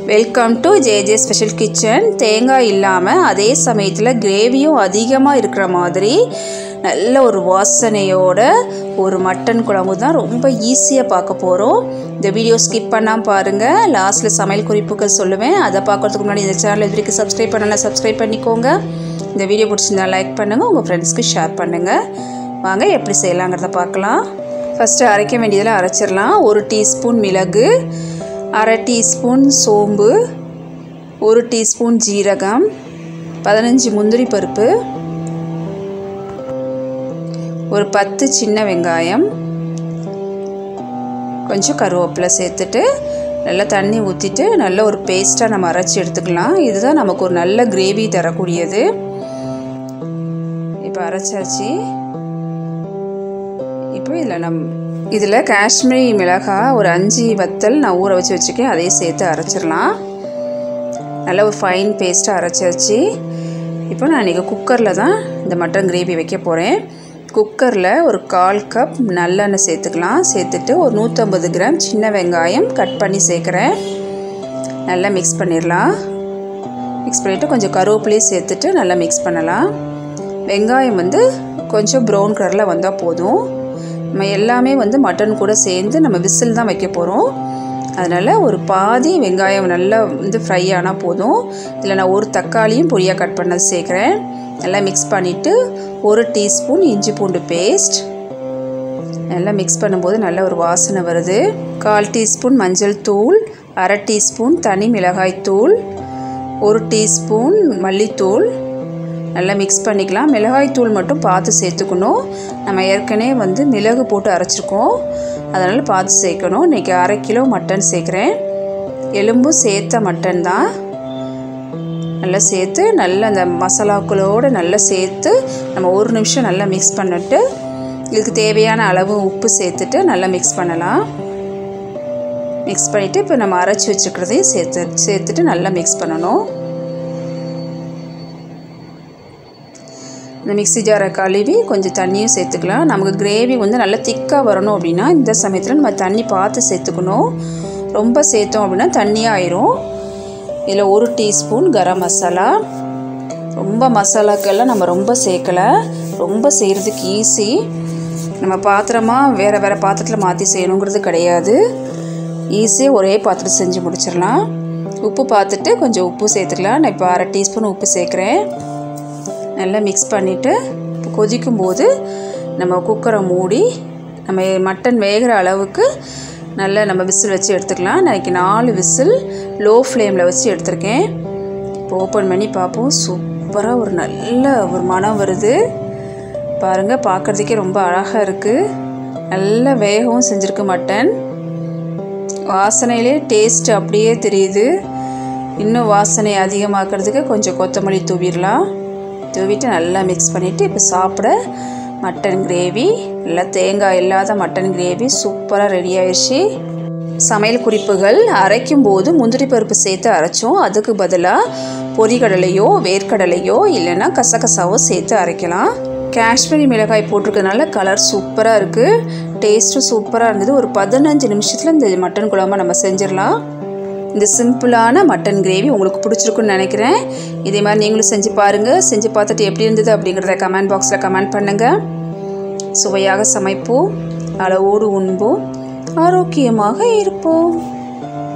welcome to JJ special kitchen தேங்காய் இல்லாமல் அதே சமயத்தில் கிரேவியும் அதிகமாக இருக்கிற மாதிரி நல்ல ஒரு வாசனையோட ஒரு மட்டன் குழம்பு தான் ரொம்ப ஈஸியாக பார்க்க போகிறோம் இந்த வீடியோ ஸ்கிப் பண்ணாமல் பாருங்கள் லாஸ்ட்டில் சமையல் குறிப்புகள் சொல்லுவேன் அதை பார்க்குறதுக்கு முன்னாடி இந்த சேனல் இது வரைக்கும் சப்ஸ்கிரைப் பண்ணலாம் சப்ஸ்கிரைப் பண்ணிக்கோங்க இந்த வீடியோ பிடிச்சிருந்தா லைக் பண்ணுங்கள் உங்கள் ஃப்ரெண்ட்ஸ்க்கு ஷேர் பண்ணுங்கள் வாங்க எப்படி செய்யலாங்கிறத பார்க்கலாம் ஃபஸ்ட்டு அரைக்க வேண்டியதில் அரைச்சிடலாம் ஒரு டீஸ்பூன் மிளகு அரை டீஸ்பூன் சோம்பு ஒரு டீஸ்பூன் ஜீரகம் பதினஞ்சு முந்திரி பருப்பு ஒரு பத்து சின்ன வெங்காயம் கொஞ்சம் கருவேப்பிலை சேர்த்துட்டு நல்லா தண்ணி ஊற்றிட்டு நல்ல ஒரு பேஸ்ட்டாக நம்ம அரைச்சி எடுத்துக்கலாம் இதுதான் நமக்கு ஒரு நல்ல கிரேவி தரக்கூடியது இப்போ அரைச்சாச்சு இப்போ இதில் நம் இதில் காஷ்மீரி மிளகாய் ஒரு அஞ்சு வத்தல் நான் ஊற வச்சு வச்சுருக்கேன் அதையும் சேர்த்து அரைச்சிடலாம் நல்ல ஒரு ஃபைன் பேஸ்ட்டாக அரைச்சாச்சு இப்போ நான் இன்றைக்கி குக்கரில் தான் இந்த மட்டன் கிரேவி வைக்க போகிறேன் குக்கரில் ஒரு கால் கப் நல்லெண்ணெய் சேர்த்துக்கலாம் சேர்த்துட்டு ஒரு நூற்றம்பது கிராம் சின்ன வெங்காயம் கட் பண்ணி சேர்க்குறேன் நல்லா மிக்ஸ் பண்ணிடலாம் மிக்ஸ் பண்ணிவிட்டு கொஞ்சம் கருவேப்பிலையும் சேர்த்துட்டு நல்லா மிக்ஸ் பண்ணலாம் வெங்காயம் வந்து கொஞ்சம் ப்ரௌன் கலரில் வந்தால் போதும் நம்ம எல்லாமே வந்து மட்டன் கூட சேர்ந்து நம்ம விசில் தான் வைக்க போகிறோம் அதனால் ஒரு பாதி வெங்காயம் நல்லா வந்து ஃப்ரை ஆனால் போதும் இதில் நான் ஒரு தக்காளியும் பொடியாக கட் பண்ணது சேர்க்குறேன் நல்லா மிக்ஸ் பண்ணிவிட்டு ஒரு டீஸ்பூன் இஞ்சி பூண்டு பேஸ்ட் நல்லா மிக்ஸ் பண்ணும்போது நல்ல ஒரு வாசனை வருது கால் டீஸ்பூன் மஞ்சள் தூள் அரை டீஸ்பூன் தனி மிளகாய் தூள் ஒரு டீஸ்பூன் மல்லித்தூள் நல்லா மிக்ஸ் பண்ணிக்கலாம் மிளகாய் தூள் மட்டும் பார்த்து சேர்த்துக்கணும் நம்ம ஏற்கனவே வந்து மிளகு போட்டு அரைச்சிருக்கோம் அதனால் பார்த்து சேர்க்கணும் இன்றைக்கி அரை கிலோ மட்டன் சேர்க்குறேன் எலும்பும் சேர்த்த மட்டன் தான் நல்லா சேர்த்து நல்லா அந்த மசாலாக்களோடு நல்லா சேர்த்து நம்ம ஒரு நிமிஷம் நல்லா மிக்ஸ் பண்ணிட்டு இதுக்கு தேவையான அளவு உப்பு சேர்த்துட்டு நல்லா மிக்ஸ் பண்ணலாம் மிக்ஸ் பண்ணிவிட்டு இப்போ நம்ம அரைச்சி வச்சுக்கிறதையும் சேர்த்து சேர்த்துட்டு நல்லா மிக்ஸ் பண்ணணும் இந்த மிக்ஸி ஜாரை கழுவி கொஞ்சம் தண்ணியும் சேர்த்துக்கலாம் நமக்கு கிரேவி வந்து நல்லா திக்காக வரணும் அப்படின்னா இந்த சமயத்தில் நம்ம தண்ணி பார்த்து சேர்த்துக்கணும் ரொம்ப சேர்த்தோம் அப்படின்னா தண்ணியாக ஆயிரும் இதில் ஒரு டீஸ்பூன் கரம் மசாலா ரொம்ப மசாலாக்கெல்லாம் நம்ம ரொம்ப சேர்க்கலை ரொம்ப செய்கிறதுக்கு ஈஸி நம்ம பாத்திரமாக வேறு வேறு பாத்திரத்தில் மாற்றி செய்யணுங்கிறது கிடையாது ஈஸியாக ஒரே பாத்திரம் செஞ்சு முடிச்சிடலாம் உப்பு பார்த்துட்டு கொஞ்சம் உப்பு சேர்த்துக்கலாம் நான் இப்போ அரை டீஸ்பூன் உப்பு சேர்க்குறேன் நல்லா மிக்ஸ் பண்ணிவிட்டு கொதிக்கும்போது நம்ம குக்கரை மூடி நம்ம மட்டன் வேகிற அளவுக்கு நல்லா நம்ம விசில் வச்சு எடுத்துக்கலாம் நான் நாலு விசில் லோ ஃப்ளேமில் வச்சு எடுத்திருக்கேன் இப்போ ஓப்பன் பண்ணி பார்ப்போம் சூப்பராக ஒரு நல்ல ஒரு மனம் வருது பாருங்கள் பார்க்குறதுக்கே ரொம்ப அழகாக இருக்குது நல்ல வேகவும் செஞ்சுருக்கு மட்டன் வாசனையிலே டேஸ்ட் அப்படியே தெரியுது இன்னும் வாசனை அதிகமாக்கிறதுக்கு கொஞ்சம் கொத்தமல்லி தூவிடலாம் தூவிட்டு நல்லா மிக்ஸ் பண்ணிவிட்டு இப்போ சாப்பிட மட்டன் கிரேவி நல்லா தேங்காய் இல்லாத மட்டன் கிரேவி சூப்பராக ரெடி ஆயிடுச்சு சமையல் குறிப்புகள் அரைக்கும் போது முந்திரி பருப்பு சேர்த்து அரைச்சோம் அதுக்கு பதிலாக பொரிகடலையோ வேர்க்கடலையோ இல்லைன்னா கசகசாவோ சேர்த்து அரைக்கலாம் காஷ்மீரி மிளகாய் போட்டிருக்கனால கலர் சூப்பராக இருக்குது டேஸ்ட்டும் சூப்பராக இருந்தது ஒரு பதினஞ்சு நிமிஷத்தில் இந்த மட்டன் குழம்பை நம்ம செஞ்சிடலாம் இந்த சிம்பிளான மட்டன் கிரேவி உங்களுக்கு பிடிச்சிருக்குன்னு நினைக்கிறேன் இதே மாதிரி நீங்களும் செஞ்சு பாருங்கள் செஞ்சு பார்த்துட்டு எப்படி இருந்தது அப்படிங்கிறத கமெண்ட் பாக்ஸில் கமெண்ட் பண்ணுங்கள் சுவையாக சமைப்போம் அளவோடு உண்போம் ஆரோக்கியமாக இருப்போம்